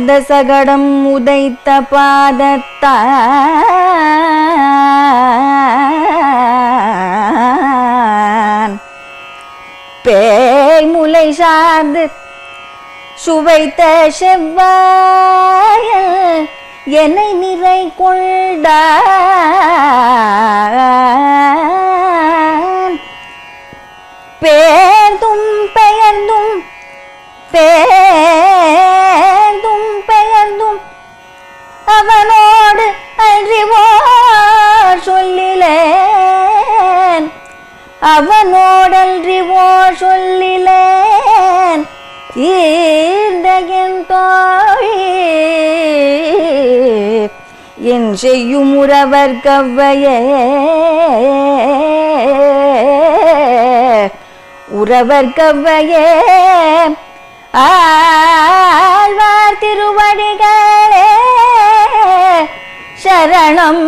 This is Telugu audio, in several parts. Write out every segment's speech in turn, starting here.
ஊர்ந்த சகடம் உதைத்த பாதத்தான் பேய் முலை சார்ந்து சுவைத்த செவ்வாயல் என்னை நிறை கொண்டான் பேர்ந்தும் பெயர்ந்தும் பேர்ந்தும் பெயர்ந்தும் அவனோடு அறிவோ சொல்லிலேன் அவனோடல்றிவோ சொல்லிலேன் தீர்ந்த என் தோழி என் செய்யும் உறவர் கவ்வையே உறவர் கவ்வையே ஆழ்வார் திருவடிகளே சரணம்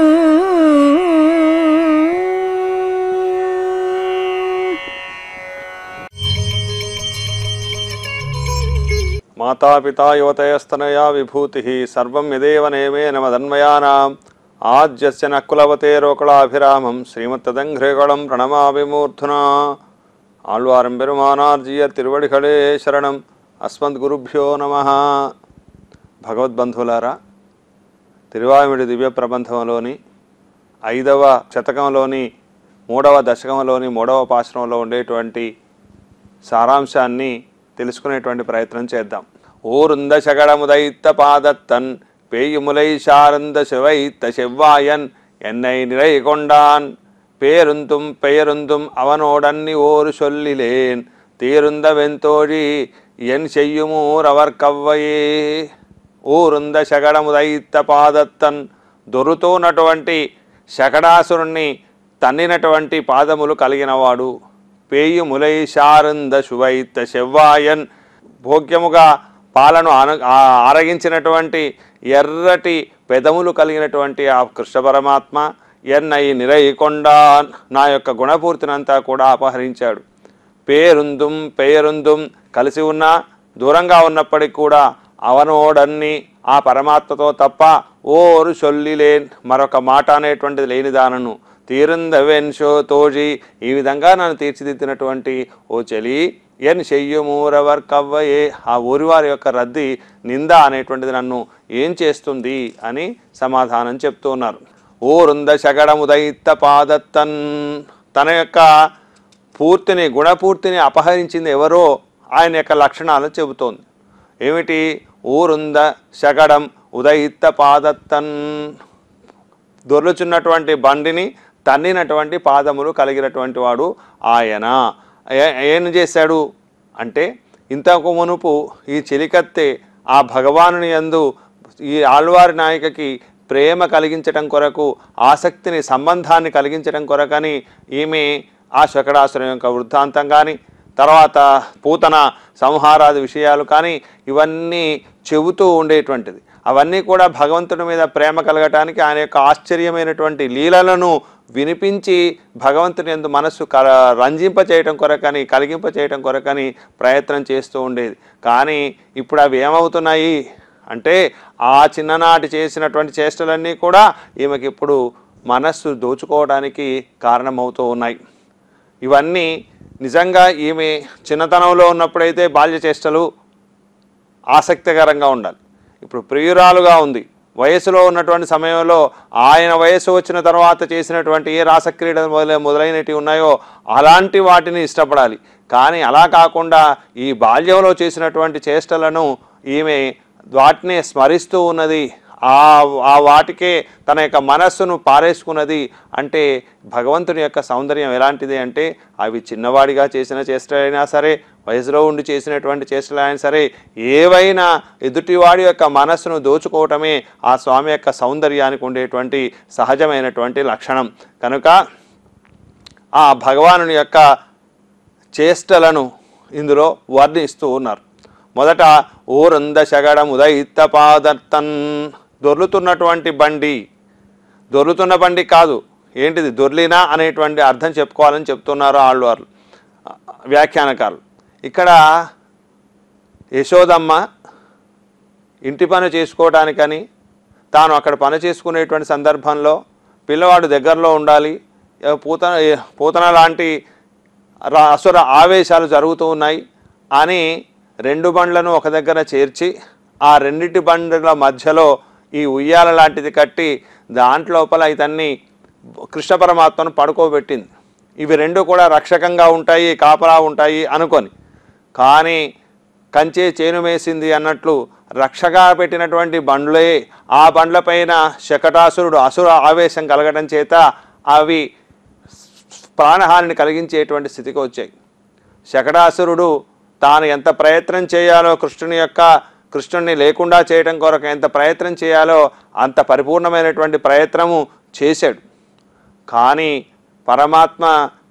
మాతాపితా యువతయస్తనయా విభూతి సర్వం యదేవ నేమేన మదన్మయానాం ఆద్యస్య నకులవతే రోకళాభిరామం శ్రీమత్తదంఘ్రేగళం ప్రణమాభిమూర్ధునా ఆళ్వారం పెరుమానార్జీయ తిరువడిகளே శరణం అస్మద్గురుభ్యో నమ భగవద్బంధువులారా తిరువామిడి దివ్య ప్రబంధంలోని ఐదవ శతకంలోని మూడవ దశకంలోని మూడవ పాశ్రంలో ఉండేటువంటి సారాంశాన్ని తెలుసుకునేటువంటి ప్రయత్నం చేద్దాం ఓరుంద శగడముదైత్త పాదత్తన్ పేయుములై శారంద శివైత్త செவ்வாயன் என்னை நிறை கொண்டான் பேருந்தும் பெயருந்தும் அவனோடன்னி ஓரு சொல்லிலேன் தீருந்த வெந்தோழி என் செய்யுமூர் அவர் கవ్వయే ఊరుంద శగడముదైత్త పాదత్తన్ దొరుతోనటువంటి శకడాసురుణ్ణి తన్నినటువంటి పాదములు కలిగినవాడు పేయుములై శారంద శువైత్త శెవ్వాయన్ భోగ్యముగా పాలను ఆన ఆ- ఆరగించినటువంటి ఎర్రటి పెదములు కలిగినటువంటి ఆ కృష్ణ పరమాత్మ ఎన్నై నిరయికొండా నా యొక్క గుణపూర్తినంతా కూడా అపహరించాడు పేరుందుం పేరుందుం కలిసి ఉన్నా దూరంగా ఉన్నప్పటికీ కూడా అవనోడన్ని ఆ పరమాత్మతో తప్ప ఓరు చొల్లిలేన్ మరొక మాట అనేటువంటిది లేని దానను తీరుందవెన్షో తోజి ఈ విధంగా నన్ను తీర్చిదిద్దినటువంటి ఓ చెలి ఎన్ చెయ్యుమూరవర్ కవ్వయే ఆ ఊరివారి యొక్క రద్దీ నింద అనేటువంటిది నన్ను ఏం చేస్తుంది అని సమాధానం చెప్తూ ఉన్నారు ఊరుంద శగడముదైత్త పాదత్తన్ తన యొక్క పూర్తిని గుణపూర్తిని అపహరించింది ఎవరో ఆయన యొక్క లక్షణాలను చెబుతోంది ఏమిటి ఊరుంద శగడం ఉదయిత్త పాదత్తన్ దొర్లుచున్నటువంటి బండిని తన్నినటువంటి పాదములు కలిగినటువంటి వాడు ఆయన ఏ- ఏం చేశాడు అంటే ఇంతకు మునుపు ఈ చిలికత్తె ఆ భగవానుని యందు ఈ ఆళ్వారి నాయకకి ప్రేమ కలిగించటం కొరకు ఆసక్తిని సంబంధాన్ని కలిగించటం కొరకని ఈమె ఆ శకడాసురం యొక్క వృత్తాంతం కానీ తర్వాత పూతన సంహారాది విషయాలు కానీ ఇవన్నీ చెబుతూ ఉండేటువంటిది అవన్నీ కూడా భగవంతుడి మీద ప్రేమ కలగటానికి ఆయన యొక్క ఆశ్చర్యమైనటువంటి లీలలను వినిపించి భగవంతుని ఎందు మనస్సు క రంజింప చేయటం కొరకని కలిగింప చేయటం కొరకని ప్రయత్నం చేస్తూ ఉండేది కానీ ఇప్పుడు అవి ఏమవుతున్నాయి అంటే ఆ చిన్ననాటి చేసినటువంటి చేష్టలన్నీ కూడా ఈమెకి ఇప్పుడు మనస్సు దోచుకోవడానికి కారణమవుతూ ఉన్నాయి ఇవన్నీ నిజంగా ఈమె చిన్నతనంలో ఉన్నప్పుడైతే బాల్య చేష్టలు ఆసక్తికరంగా ఉండాలి ఇప్పుడు ప్రియురాలుగా ఉంది వయసులో ఉన్నటువంటి సమయంలో ఆయన వయసు వచ్చిన తర్వాత చేసినటువంటి ఏ రాసక్రీడ మొదలై మొదలైనవి ఉన్నాయో అలాంటి వాటిని ఇష్టపడాలి కానీ అలా కాకుండా ఈ బాల్యంలో చేసినటువంటి చేష్టలను ఈమె వాటిని స్మరిస్తూ ఉన్నది ఆ ఆ వాటికే తన యొక్క మనస్సును పారేసుకున్నది అంటే భగవంతుని యొక్క సౌందర్యం ఎలాంటిది అంటే అవి చిన్నవాడిగా చేసిన చేష్టలైనా సరే వయసులో ఉండి చేసినటువంటి చేష్టలైనా సరే ఏవైనా ఎదుటివాడి యొక్క మనస్సును దోచుకోవటమే ఆ స్వామి యొక్క సౌందర్యానికి ఉండేటువంటి సహజమైనటువంటి లక్షణం కనుక ఆ భగవానుని యొక్క చేష్టలను ఇందులో వర్ణిస్తూ ఉన్నారు మొదట ఊరంద శగడం ఉదయిత్త పాదర్తన్ దొర్లుతున్నటువంటి బండి దొర్లుతున్న బండి కాదు ఏంటిది దొర్లినా అనేటువంటి అర్థం చెప్పుకోవాలని చెప్తున్నారు ఆళ్ళు వారు వ్యాఖ్యానకారులు ఇక్కడ యశోదమ్మ ఇంటి పని చేసుకోవడానికని తాను అక్కడ పని చేసుకునేటువంటి సందర్భంలో పిల్లవాడు దగ్గరలో ఉండాలి ఏ పూతన ఏ పూతన లాంటి రా అసుర ఆవేశాలు జరుగుతూ ఉన్నాయి అని రెండు బండ్లను ఒక దగ్గర చేర్చి ఆ రెండింటి బండ్ల మధ్యలో ఈ ఉయ్యాల లాంటిది కట్టి దాంట్లోపల ఇతన్ని కృష్ణ పరమాత్మను పడుకోబెట్టింది ఇవి రెండు కూడా రక్షకంగా ఉంటాయి కాపలా ఉంటాయి అనుకొని కానీ కంచే చేను మేసింది అన్నట్లు రక్షగా పెట్టినటువంటి బండ్లే ఆ బండ్లపైన శకటాసురుడు అసుర ఆవేశం కలగడం చేత అవి ప్రాణహానిని కలిగించేటువంటి స్థితికి వచ్చాయి శకటాసురుడు తాను ఎంత ప్రయత్నం చేయాలో కృష్ణుని యొక్క కృష్ణుని లేకుండా చేయడం కొరకు ఎంత ప్రయత్నం చేయాలో అంత పరిపూర్ణమైనటువంటి ప్రయత్నము చేశాడు కానీ పరమాత్మ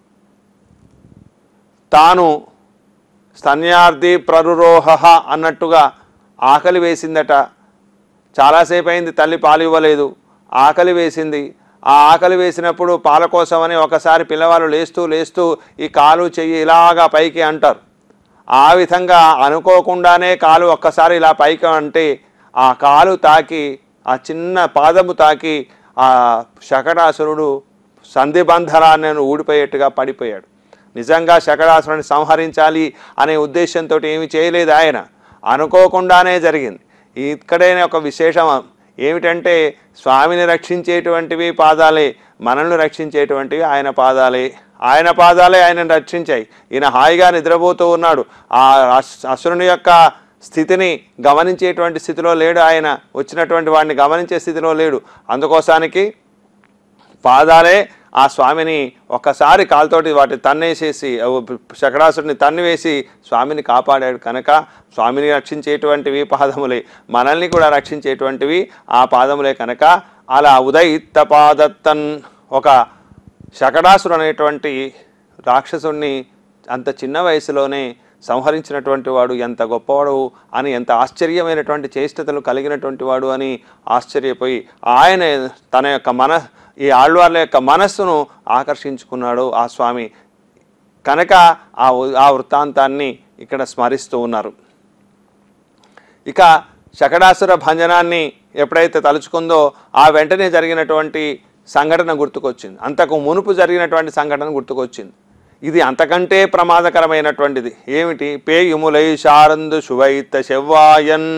తాను స్తన్యార్థి ప్రరురోహ అన్నట్టుగా ఆకలి వేసిందట చాలాసేపు అయింది తల్లి పాలు ఇవ్వలేదు ఆకలి వేసింది ఆ ఆకలి వేసినప్పుడు పాల కోసమని ఒకసారి పిల్లవాళ్ళు లేస్తూ లేస్తూ ఈ కాలు చెయ్యి ఇలాగా పైకి అంటారు ఆ విధంగా అనుకోకుండానే కాలు ఒక్కసారి ఇలా పైకి అంటే ఆ కాలు తాకి ఆ చిన్న పాదము తాకి ఆ శకటాసురుడు సంధిబంధరాన్ని ఊడిపోయేట్టుగా పడిపోయాడు నిజంగా శకటాసురుని సంహరించాలి అనే ఉద్దేశంతో ఏమి చేయలేదు ఆయన అనుకోకుండానే జరిగింది ఇక్కడైనా ఒక విశేషం ఏమిటంటే స్వామిని రక్షించేటువంటివి పాదాలే మనల్ని రక్షించేటువంటివి ఆయన పాదాలే ఆయన పాదాలే ఆయనను రక్షించాయి ఈయన హాయిగా నిద్రపోతూ ఉన్నాడు ఆ అస్- అసురుని యొక్క స్థితిని గమనించేటువంటి స్థితిలో లేడు ఆయన వచ్చినటువంటి వాడిని గమనించే స్థితిలో లేడు అందుకోసానికి పాదాలే ఆ స్వామిని ఒక్కసారి కాలుతోటి వాటి తన్నేసేసి అవ్ శకడాసుడిని తన్ని వేసి స్వామిని కాపాడాడు కనుక స్వామిని రక్షించేటువంటివి పాదములే మనల్ని కూడా రక్షించేటువంటివి ఆ పాదములే కనుక అలా ఉదయిత్త పాదత్తన్ ఒక శకడాసుడు అనేటువంటి రాక్షసుణ్ణి అంత చిన్న వయసులోనే సంహరించినటువంటి వాడు ఎంత గొప్పవాడు అని ఎంత ఆశ్చర్యమైనటువంటి చేష్టతలు కలిగినటువంటి వాడు అని ఆశ్చర్యపోయి ఆయన తన యొక్క మన ఈ ఆళ్వార్ల యొక్క మనస్సును ఆకర్షించుకున్నాడు ఆ స్వామి కనుక ఆ ఉ- ఆ వృత్తాంతాన్ని ఇక్కడ స్మరిస్తూ ఉన్నారు ఇక శకడాసుర భంజనాన్ని ఎప్పుడైతే తలుచుకుందో ఆ వెంటనే జరిగినటువంటి సంఘటన గుర్తుకొచ్చింది అంతకు మునుపు జరిగినటువంటి సంఘటన గుర్తుకొచ్చింది ఇది అంతకంటే ప్రమాదకరమైనటువంటిది ఏమిటి పేయుములై శారందు శువైత శవ్వాయన్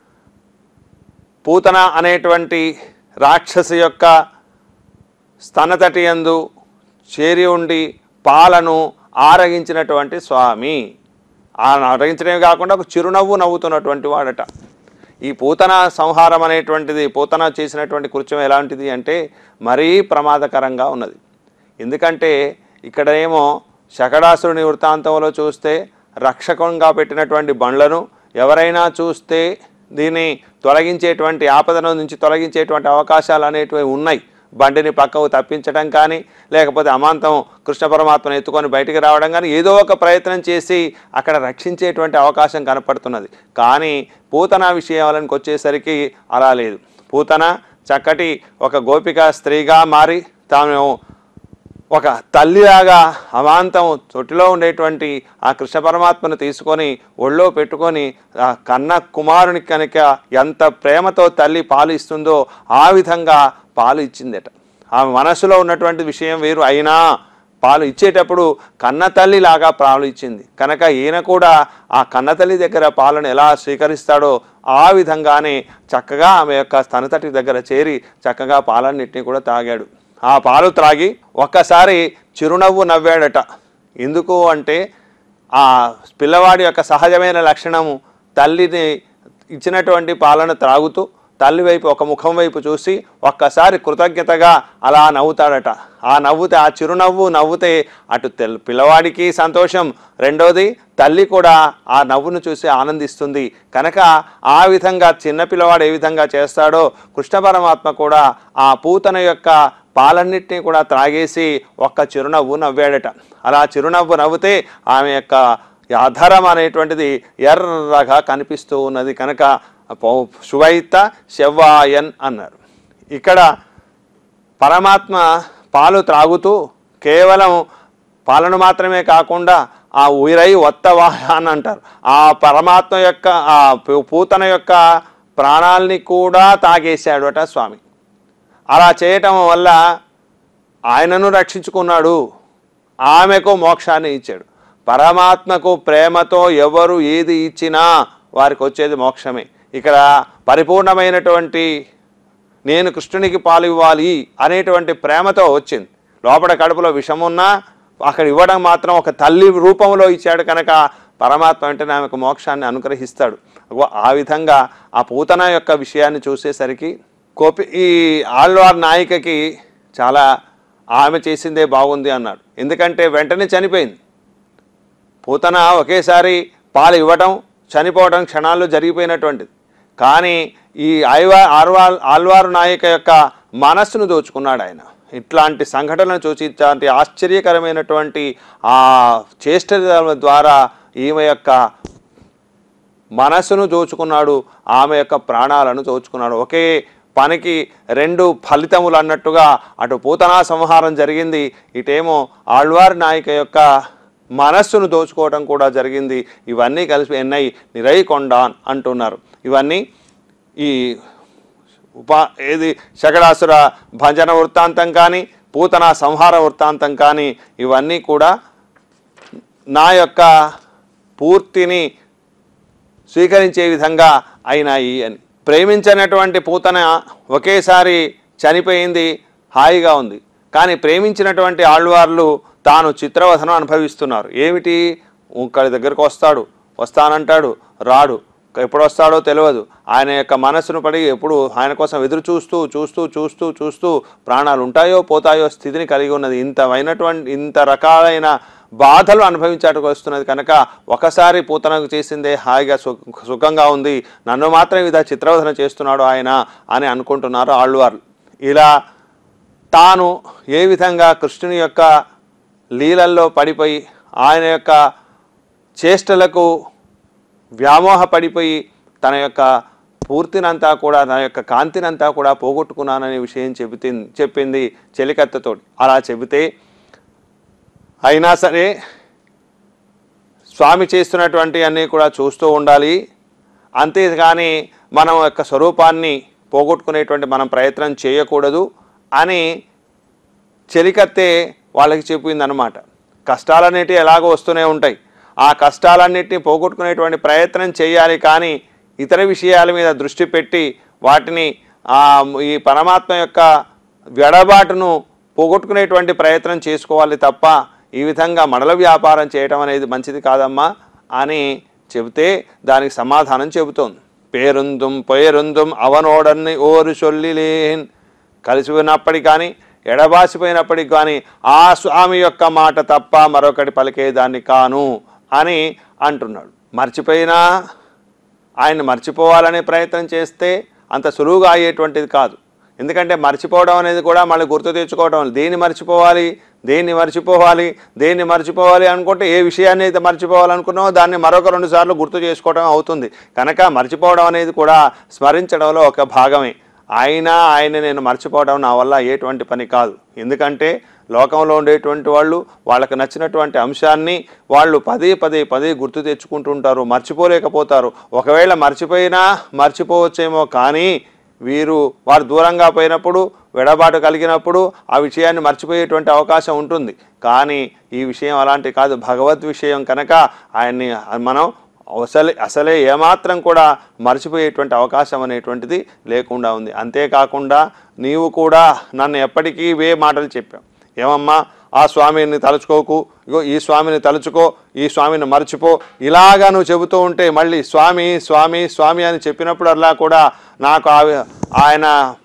పూతన అనేటువంటి రాక్షసి యొక్క స్తనతటి యందు చేరి ఉండి పాలను ఆరగించినటువంటి స్వామి ఆ ఆరగించడమే కాకుండా ఒక చిరునవ్వు నవ్వుతున్నటువంటి వాడట ఈ పూతన సంహారం అనేటువంటిది పూతన చేసినటువంటి కృత్యం ఎలాంటిది అంటే మరీ ప్రమాదకరంగా ఉన్నది ఎందుకంటే ఇక్కడేమో శకడాసురుని వృత్తాంతంలో చూస్తే రక్షకంగా పెట్టినటువంటి బండ్లను ఎవరైనా చూస్తే దీన్ని తొలగించేటువంటి ఆపదల నుంచి తొలగించేటువంటి అవకాశాలు అనేటివి ఉన్నాయి బండిని పక్కకు తప్పించడం కానీ లేకపోతే అమాంతం కృష్ణ పరమాత్మను ఎత్తుకొని బయటికి రావడం కానీ ఏదో ఒక ప్రయత్నం చేసి అక్కడ రక్షించేటువంటి అవకాశం కనపడుతున్నది కానీ పూతన విషయాలకు వచ్చేసరికి అలా లేదు పూతన చక్కటి ఒక గోపిక స్త్రీగా మారి తాను ఒక తల్లిలాగా అమాంతం తొట్టిలో ఉండేటువంటి ఆ కృష్ణ పరమాత్మను తీసుకొని ఒళ్ళో పెట్టుకొని ఆ కన్న కుమారుని కనుక ఎంత ప్రేమతో తల్లి పాలు ఇస్తుందో ఆ విధంగా పాలు ఇచ్చిందట ఆ మనసులో ఉన్నటువంటి విషయం వేరు అయినా పాలు ఇచ్చేటప్పుడు కన్న తల్లి లాగా పాలు ఇచ్చింది కనుక ఈయన కూడా ఆ కన్న తల్లి దగ్గర పాలను ఎలా స్వీకరిస్తాడో ఆ విధంగానే చక్కగా ఆమె యొక్క స్తనతటి దగ్గర చేరి చక్కగా పాలన్నింటినీ కూడా తాగాడు ఆ పాలు త్రాగి ఒక్కసారి చిరునవ్వు నవ్వాడట ఎందుకు అంటే ఆ పిల్లవాడి యొక్క సహజమైన లక్షణము తల్లిని ఇచ్చినటువంటి పాలన త్రాగుతూ తల్లి వైపు ఒక ముఖం వైపు చూసి ఒక్కసారి కృతజ్ఞతగా అలా నవ్వుతాడట ఆ నవ్వుతే ఆ చిరునవ్వు నవ్వుతే అటు తెల్ పిల్లవాడికి సంతోషం రెండోది తల్లి కూడా ఆ నవ్వును చూసి ఆనందిస్తుంది కనుక ఆ విధంగా చిన్న పిల్లవాడు ఏ విధంగా చేస్తాడో కృష్ణ పరమాత్మ కూడా ఆ పూతన యొక్క పాలన్నిటినీ కూడా త్రాగేసి ఒక్క చిరునవ్వు నవ్వాడట అలా చిరునవ్వు నవ్వుతే ఆమె యొక్క అధరం అనేటువంటిది ఎర్రగా కనిపిస్తూ ఉన్నది కనుక పౌ- శువైత శవ్వాయన్ అన్నారు ఇక్కడ పరమాత్మ పాలు త్రాగుతూ కేవలం పాలను మాత్రమే కాకుండా ఆ ఉయిరై ఒత్తవా అని అంటారు ఆ పరమాత్మ యొక్క ఆ పూ- పూతన యొక్క ప్రాణాల్ని కూడా తాగేశాడట స్వామి అలా చేయటం వల్ల ఆయనను రక్షించుకున్నాడు ఆమెకు మోక్షాన్ని ఇచ్చాడు పరమాత్మకు ప్రేమతో ఎవరు ఏది ఇచ్చినా వారికి వచ్చేది మోక్షమే ఇక్కడ పరిపూర్ణమైనటువంటి నేను కృష్ణునికి పాలు ఇవ్వాలి అనేటువంటి ప్రేమతో వచ్చింది లోపల కడుపులో విషమున్నా అక్కడ ఇవ్వడం మాత్రం ఒక తల్లి రూపంలో ఇచ్చాడు కనుక పరమాత్మ వెంటనే ఆమెకు మోక్షాన్ని అనుగ్రహిస్తాడు అగో ఆ విధంగా ఆ పూతన యొక్క విషయాన్ని చూసేసరికి కోపి ఈ ఆళ్వార్ నాయికకి చాలా ఆమె చేసిందే బాగుంది అన్నాడు ఎందుకంటే వెంటనే చనిపోయింది పూతన ఒకేసారి పాలు ఇవ్వటం చనిపోవడం క్షణాల్లో జరిగిపోయినటువంటిది కానీ ఈ ఐవా ఆర్వాల్ ఆల్వారు నాయక యొక్క మనస్సును దోచుకున్నాడు ఆయన ఇట్లాంటి సంఘటనలు చూసి ఇట్లాంటి ఆశ్చర్యకరమైనటువంటి ఆ చేష్టల ద్వారా ఈమె యొక్క మనస్సును దోచుకున్నాడు ఆమె యొక్క ప్రాణాలను దోచుకున్నాడు ఒకే పనికి రెండు ఫలితములు అన్నట్టుగా అటు పూతనా సంహారం జరిగింది ఇటేమో ఆళ్వారి నాయక యొక్క మనస్సును దోచుకోవడం కూడా జరిగింది ఇవన్నీ కలిసి ఎన్నై నిరైకొండాన్ అంటున్నారు ఇవన్నీ ఈ ఉపా ఏది శకడాసుర భంజన వృత్తాంతం కానీ పూతన సంహార వృత్తాంతం కానీ ఇవన్నీ కూడా నా యొక్క పూర్తిని స్వీకరించే విధంగా అయినాయి అని ప్రేమించినటువంటి పూతన ఒకేసారి చనిపోయింది హాయిగా ఉంది కానీ ప్రేమించినటువంటి ఆళ్వార్లు తాను చిత్రవధనం అనుభవిస్తున్నారు ఏమిటి ఒకరి దగ్గరకు వస్తాడు వస్తానంటాడు రాడు ఎప్పుడు వస్తాడో తెలియదు ఆయన యొక్క మనస్సును పడి ఎప్పుడు ఆయన కోసం ఎదురు చూస్తూ చూస్తూ చూస్తూ చూస్తూ ప్రాణాలు ఉంటాయో పోతాయో స్థితిని కలిగి ఉన్నది ఇంతమైనటువంటి ఇంత రకాలైన బాధలు అనుభవించాటకు వస్తున్నది కనుక ఒకసారి పూతనకు చేసిందే హాయిగా సు సుఖంగా ఉంది నన్ను మాత్రం విధ చిత్రవధన చేస్తున్నాడు ఆయన అని అనుకుంటున్నారు ఆళ్వార్లు ఇలా తాను ఏ విధంగా కృష్ణుని యొక్క లీలల్లో పడిపోయి ఆయన యొక్క చేష్టలకు వ్యామోహ పడిపోయి తన యొక్క పూర్తినంతా కూడా తన యొక్క కాంతినంతా కూడా పోగొట్టుకున్నాననే విషయం చెబుతీ చెప్పింది చెలికత్తతో అలా చెబితే అయినా సరే స్వామి చేస్తున్నటువంటి అన్నీ కూడా చూస్తూ ఉండాలి అంతేగాని మనం యొక్క స్వరూపాన్ని పోగొట్టుకునేటువంటి మనం ప్రయత్నం చేయకూడదు అని చెలికత్తే వాళ్ళకి చెప్పింది అనమాట కష్టాలన్నిటి ఎలాగో వస్తూనే ఉంటాయి ఆ కష్టాలన్నిటిని పోగొట్టుకునేటువంటి ప్రయత్నం చేయాలి కానీ ఇతర విషయాల మీద దృష్టి పెట్టి వాటిని ఆ, ఈ పరమాత్మ యొక్క వెడబాటును పోగొట్టుకునేటువంటి ప్రయత్నం చేసుకోవాలి తప్ప ఈ విధంగా మడల వ్యాపారం చేయటం అనేది మంచిది కాదమ్మా అని చెబితే దానికి సమాధానం చెబుతోంది పేరుందుం పేరుందుం అవనోడన్ని ఓరు చొల్లిలేన్ కలిసి ఉన్నప్పటికి కానీ ఎడబాసిపోయినప్పటికి కానీ ఆ స్వామి యొక్క మాట తప్ప మరొకటి పలికేదాన్ని కాను అని అంటున్నాడు మర్చిపోయినా ఆయన మర్చిపోవాలనే ప్రయత్నం చేస్తే అంత సులువుగా అయ్యేటువంటిది కాదు ఎందుకంటే మర్చిపోవడం అనేది కూడా మళ్ళీ గుర్తు తెచ్చుకోవడం దేన్ని మర్చిపోవాలి దేన్ని మర్చిపోవాలి దేన్ని మర్చిపోవాలి అనుకుంటే ఏ విషయాన్ని అయితే మర్చిపోవాలనుకున్నామో దాన్ని మరొక రెండు సార్లు గుర్తు చేసుకోవడం అవుతుంది కనుక మర్చిపోవడం అనేది కూడా స్మరించడంలో ఒక భాగమే అయినా ఆయన నేను మర్చిపోవడం నా వల్ల అయ్యేటువంటి పని కాదు ఎందుకంటే లోకంలో ఉండేటువంటి వాళ్ళు వాళ్ళకి నచ్చినటువంటి అంశాన్ని వాళ్ళు పదే పదే పదే గుర్తు తెచ్చుకుంటుంటారు మర్చిపోలేకపోతారు ఒకవేళ మర్చిపోయినా మర్చిపోవచ్చేమో కానీ వీరు వారు దూరంగా పోయినప్పుడు వెడబాటు కలిగినప్పుడు ఆ విషయాన్ని మర్చిపోయేటువంటి అవకాశం ఉంటుంది కానీ ఈ విషయం అలాంటి కాదు భగవద్ విషయం కనుక ఆయన్ని మనం అసలే అసలే ఏమాత్రం కూడా మర్చిపోయేటువంటి అవకాశం అనేటువంటిది లేకుండా ఉంది అంతేకాకుండా నీవు కూడా నన్ను ఎప్పటికీ ఇవే మాటలు చెప్పావు ఏమమ్మా ఆ స్వామిని తలుచుకోకు ఇగో ఈ స్వామిని తలుచుకో ఈ స్వామిని మర్చిపో ఇలాగా నువ్వు చెబుతూ ఉంటే మళ్ళీ స్వామి స్వామి స్వామి అని చెప్పినప్పుడల్లా కూడా నాకు ఆ- ఆయన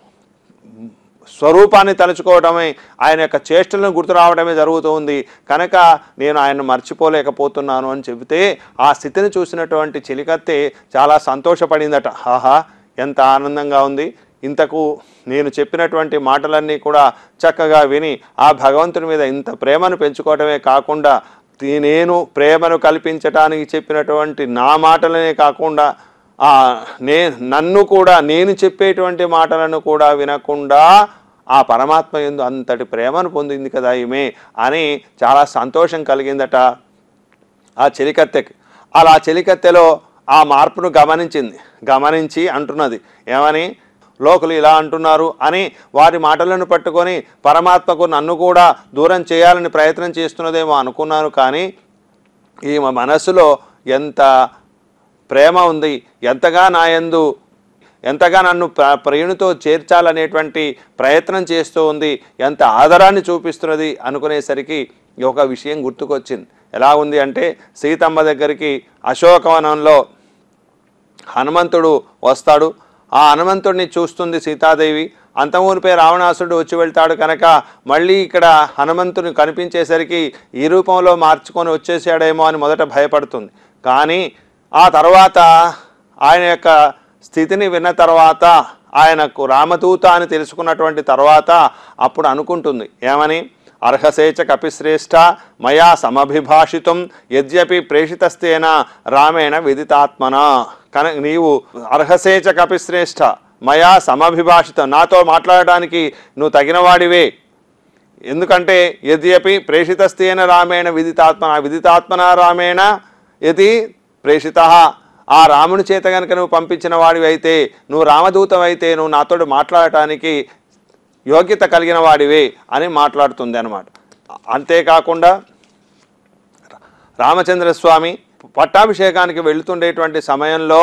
స్వరూపాన్ని తలుచుకోవడమే ఆయన యొక్క చేష్టలను గుర్తు రావడమే జరుగుతుంది కనుక నేను ఆయన మర్చిపోలేకపోతున్నాను అని చెబితే ఆ స్థితిని చూసినటువంటి చెలికత్తే చాలా సంతోషపడిందట ఆహా ఎంత ఆనందంగా ఉంది ఇంతకు నేను చెప్పినటువంటి మాటలన్నీ కూడా చక్కగా విని ఆ భగవంతుని మీద ఇంత ప్రేమను పెంచుకోవడమే కాకుండా తీ- నేను ప్రేమను కల్పించటానికి చెప్పినటువంటి నా మాటలనే కాకుండా ఆ, నే నన్ను కూడా నేను చెప్పేటువంటి మాటలను కూడా వినకుండా ఆ పరమాత్మ ఎందు అంతటి ప్రేమను పొందింది కదా ఈమె అని చాలా సంతోషం కలిగిందట ఆ చెలికత్తెకి అలా చెలికత్తెలో ఆ మార్పును గమనించింది గమనించి అంటున్నది ఏమని లోకులు ఇలా అంటున్నారు అని వారి మాటలను పట్టుకొని పరమాత్మకు నన్ను కూడా దూరం చేయాలని ప్రయత్నం చేస్తున్నదేమో అనుకున్నాను కానీ ఈమె మనస్సులో ఎంత ప్రేమ ఉంది ఎంతగా నాయందు ఎంతగా నన్ను ప్ర ప్రియునితో చేర్చాలనేటువంటి ప్రయత్నం చేస్తూ ఉంది ఎంత ఆదరాన్ని చూపిస్తున్నది అనుకునేసరికి ఈ ఒక విషయం గుర్తుకొచ్చింది ఎలా ఉంది అంటే సీతమ్మ దగ్గరికి అశోకవనంలో హనుమంతుడు వస్తాడు ఆ హనుమంతుడిని చూస్తుంది సీతాదేవి అంతమూరిపై రావణాసుడు వచ్చి వెళ్తాడు కనుక మళ్ళీ ఇక్కడ హనుమంతుని కనిపించేసరికి ఈ రూపంలో మార్చుకొని వచ్చేసాడేమో అని మొదట భయపడుతుంది కానీ ఆ తర్వాత ఆయన యొక్క స్థితిని విన్న తర్వాత ఆయనకు రామదూత అని తెలుసుకున్నటువంటి తర్వాత అప్పుడు అనుకుంటుంది ఏమని అర్హసేచ కపిశ్రేష్ఠ మయా సమభిభాషితం యద్యపి ప్రేషితస్తేన రామేణ విదితాత్మన కన నీవు అర్హసేచ కపిశ్రేష్ఠ మయా సమభిభాషితం నాతో మాట్లాడడానికి నువ్వు తగినవాడివే ఎందుకంటే యద్యపి ప్రేషితస్తేన రామేణ విదితాత్మన విదితాత్మన రామేణ యది ప్రేషిత ఆ రాముని చేత కనుక నువ్వు పంపించిన వాడివి అయితే నువ్వు రామదూతమైతే నువ్వు నాతోడు మాట్లాడటానికి యోగ్యత కలిగిన వాడివే అని మాట్లాడుతుంది అనమాట అంతేకాకుండా రామచంద్రస్వామి పట్టాభిషేకానికి వెళుతుండేటువంటి సమయంలో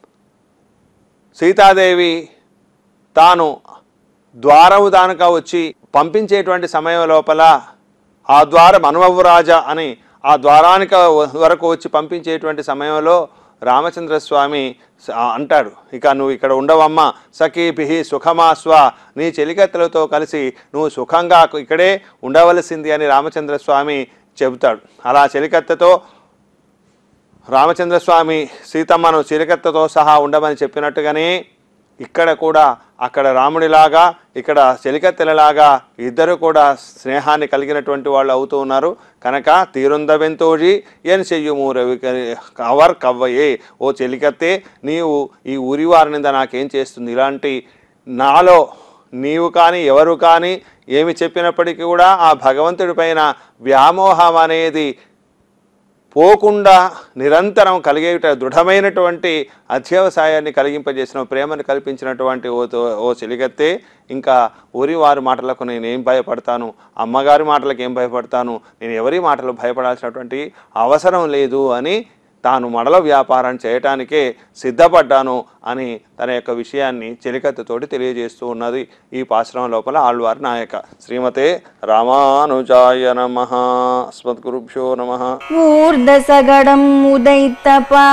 సీతాదేవి తాను ద్వారము దానక వచ్చి పంపించేటువంటి సమయం లోపల ఆ ద్వారం అనుభవ రాజా అని ఆ ద్వారానిక వరకు వచ్చి పంపించేటువంటి సమయంలో రామచంద్రస్వామి స- అంటాడు ఇక నువ్వు ఇక్కడ ఉండవమ్మా సఖీభి సుఖమాస్వ నీ చెలికత్తెలతో కలిసి నువ్వు సుఖంగా ఇక్కడే ఉండవలసింది అని రామచంద్రస్వామి చెబుతాడు అలా చెలికత్తెతో రామచంద్రస్వామి సీతమ్మను చిరకత్తతో సహా ఉండమని చెప్పినట్టుగానే ఇక్కడ కూడా అక్కడ రాముడిలాగా ఇక్కడ చెలికత్తెలలాగా ఇద్దరు కూడా స్నేహాన్ని కలిగినటువంటి వాళ్ళు అవుతూ ఉన్నారు కనుక తీరుందవెంతోజి ఎన్ చెయ్యుము రవి కవర్ కవ్వయే ఓ చెలికత్తే నీవు ఈ ఊరి వారినింద నాకేం చేస్తుంది ఇలాంటి నాలో నీవు కానీ ఎవరు కానీ ఏమి చెప్పినప్పటికీ కూడా ఆ భగవంతుడి పైన వ్యామోహం అనేది పోకుండా నిరంతరం కలిగేట దృఢమైనటువంటి అధ్యవసాయాన్ని కలిగింపజేసిన ప్రేమను కల్పించినటువంటి ఓ తో- ఓ చెలిగత్తే ఇంకా ఊరి వారి మాటలకు నేను ఏం భయపడతాను అమ్మగారి మాటలకు ఏం భయపడతాను నేను ఎవరి మాటలు భయపడాల్సినటువంటి అవసరం లేదు అని తాను మడల వ్యాపారం చేయటానికే సిద్ధపడ్డాను అని తన యొక్క విషయాన్ని చెలికత్తతోటి తెలియజేస్తూ ఉన్నది ఈ పాశ్రమం లోపల ఆళ్వారి నాయక శ్రీమతే రామానుజాయ నమ అస్మద్గురుభ్యో నమ ఊర్ధసగడం ఉదైత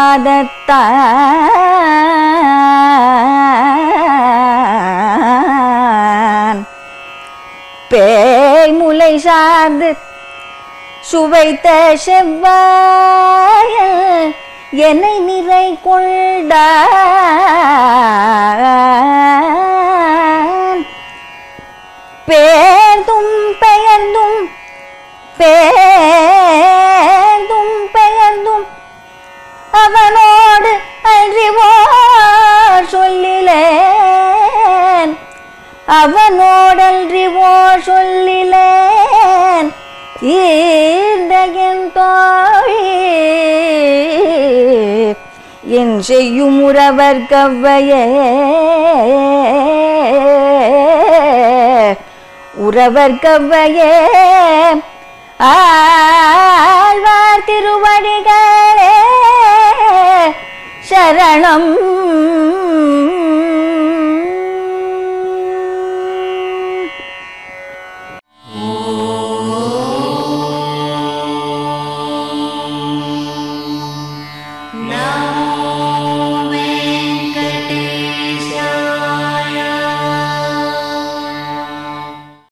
பாதத்தான் பேய்முலை சார்ந்து சுவைத்த செவ்வாய என்னை நிறை கொண்டான் பேர்ந்தும் பெயர்ந்தும் பேர்ந்தும் பெயர்ந்தும் அவனோடு அறிவோ சொல்லிலேன் அவனோடல்றிவோ சொல்லிலேன் ஈண்டகின் தோழி என் செய்யும் உறவர் கவ்வையே உறவர் கவ்வையே ஆழ்வார் திருவடிகளே சரணம்